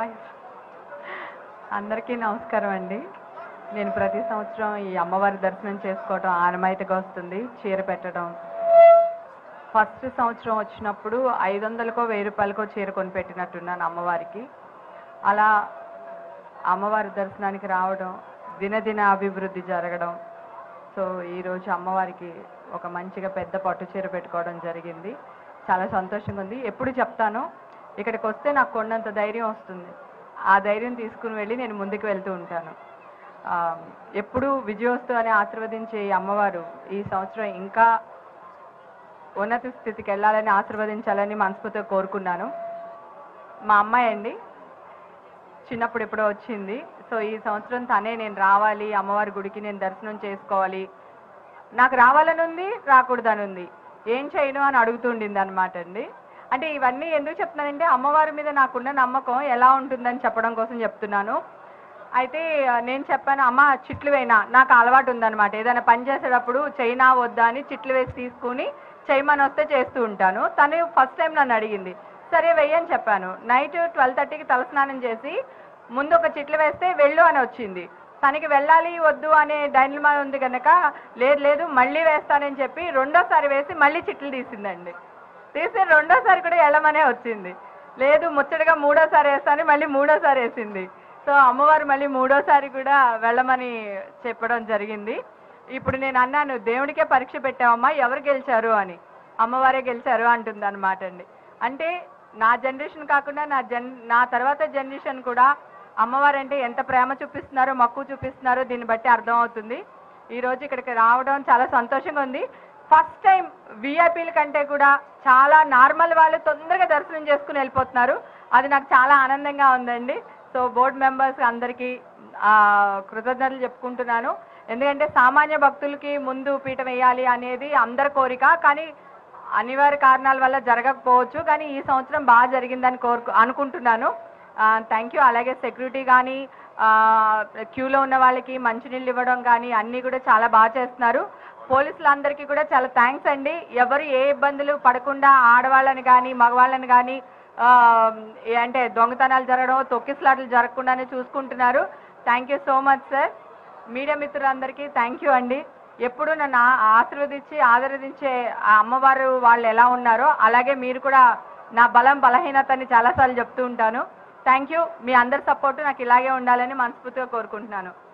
voice అందరికీ నమస్కారం అండి నేను ప్రతి సంవత్సరం ఈ అమ్మవారి దర్శనం చేసుకోవడం ఆనమాయితీగా వస్తుంది చీర పెట్టడం ఫస్ట్ సంవత్సరం వచ్చినప్పుడు ఐదు వందలకో వెయ్యి రూపాయలకో చీర కొనిపెట్టినట్టున్నాను అమ్మవారికి అలా అమ్మవారి దర్శనానికి రావడం దినదిన అభివృద్ధి జరగడం సో ఈరోజు అమ్మవారికి ఒక మంచిగా పెద్ద పట్టు చీర పెట్టుకోవడం జరిగింది చాలా సంతోషంగా ఉంది ఎప్పుడు చెప్తాను ఇక్కడికి వస్తే నాకు కొండంత ధైర్యం వస్తుంది ఆ ధైర్యం తీసుకుని వెళ్ళి నేను ముందుకు వెళ్తూ ఉంటాను ఆ, ఎప్పుడు విజయోస్తు అని ఆశీర్వదించే ఈ అమ్మవారు ఈ సంవత్సరం ఇంకా ఉన్నత స్థితికి వెళ్ళాలని ఆశీర్వదించాలని మనస్ఫూర్తిగా కోరుకున్నాను మా అమ్మాయి అండి చిన్నప్పుడు ఎప్పుడో వచ్చింది సో ఈ సంవత్సరం తనే నేను రావాలి అమ్మవారి గుడికి నేను దర్శనం చేసుకోవాలి నాకు రావాలని ఉంది రాకూడదని ఉంది ఏం చేయను అని అడుగుతుండింది అనమాట అండి అంటే ఇవన్నీ ఎందుకు చెప్తున్నానంటే అమ్మవారి మీద నాకున్న నమ్మకం ఎలా ఉంటుందని చెప్పడం కోసం చెప్తున్నాను అయితే ఆ, నేను చెప్పాను అమ్మ చిట్లు వేయినా నాకు అలవాటు ఉందన్నమాట ఏదైనా పని చేసేటప్పుడు చైనా వద్దా అని చిట్లు వేసి తీసుకుని చేయమని వస్తే చేస్తూ ఉంటాను తను ఫస్ట్ టైం నన్ను అడిగింది సరే వెయ్యని చెప్పాను నైట్ ట్వెల్వ్ థర్టీకి తలస్నానం చేసి ముందు ఒక చిట్లు వేస్తే వెళ్ళు అని వచ్చింది తనకి వెళ్ళాలి వద్దు అనే డైనమా ఉంది కనుక లేదు లేదు మళ్ళీ వేస్తానని చెప్పి రెండోసారి వేసి మళ్ళీ చిట్లు తీసిందండి తీసి రెండోసారి కూడా వెళ్ళమనే వచ్చింది లేదు ముచ్చటగా మూడోసారి వేస్తాను మళ్ళీ మూడోసారి వేసింది సో అమ్మవారు మళ్ళీ మూడోసారి కూడా వెళ్ళమని చెప్పడం జరిగింది ఇప్పుడు నేను అన్నాను దేవుడికే పరీక్ష పెట్టామమ్మా ఎవరు గెలిచారు అని అమ్మవారే గెలిచారు అంటుంది అనమాట అండి అంటే నా జనరేషన్ కాకుండా నా జన్ నా తర్వాత జనరేషన్ కూడా అమ్మవారు అంటే ఎంత ప్రేమ చూపిస్తున్నారో మక్కువ చూపిస్తున్నారో దీన్ని బట్టి అర్థం అవుతుంది ఈ రోజు ఇక్కడికి రావడం చాలా సంతోషంగా ఉంది ఫస్ట్ టైం విఐపీల కంటే కూడా చాలా నార్మల్ వాళ్ళు తొందరగా దర్శనం చేసుకుని వెళ్ళిపోతున్నారు అది నాకు చాలా ఆనందంగా ఉందండి సో బోర్డు మెంబర్స్ అందరికీ ఆ, కృతజ్ఞతలు చెప్పుకుంటున్నాను ఎందుకంటే సామాన్య భక్తులకి ముందు పీఠం వేయాలి అనేది అందరి కోరిక కానీ అనివార్య కారణాల వల్ల జరగకపోవచ్చు కానీ ఈ సంవత్సరం బాగా జరిగిందని కోరుకు అనుకుంటున్నాను థ్యాంక్ యూ అలాగే సెక్యూరిటీ కానీ క్యూలో ఉన్న వాళ్ళకి మంచినీళ్ళు ఇవ్వడం కానీ అన్నీ కూడా చాలా బాగా చేస్తున్నారు పోలీసులందరికీ కూడా చాలా థ్యాంక్స్ అండి ఎవరు ఏ ఇబ్బందులు పడకుండా ఆడవాళ్ళని కానీ మగవాళ్ళని కానీ ఆ, ఏ అంటే దొంగతనాలు జరగడం తొక్కిసలాటలు జరగకుండానే చూసుకుంటున్నారు thank you so much sir media మిత్రులందరికీ థ్యాంక్ యూ అండి ఎప్పుడు నన్ను ఆ- ఆశీర్వదించి ఆదరించే ఆ అమ్మవారు వాళ్ళు ఎలా ఉన్నారో అలాగే మీరు కూడా నా బలం బలహీనతని చాలాసార్లు చెప్తూ ఉంటాను థ్యాంక్ యూ మీ అందరి సపోర్టు నాకు ఇలాగే ఉండాలని మనస్ఫూర్తిగా కోరుకుంటున్నాను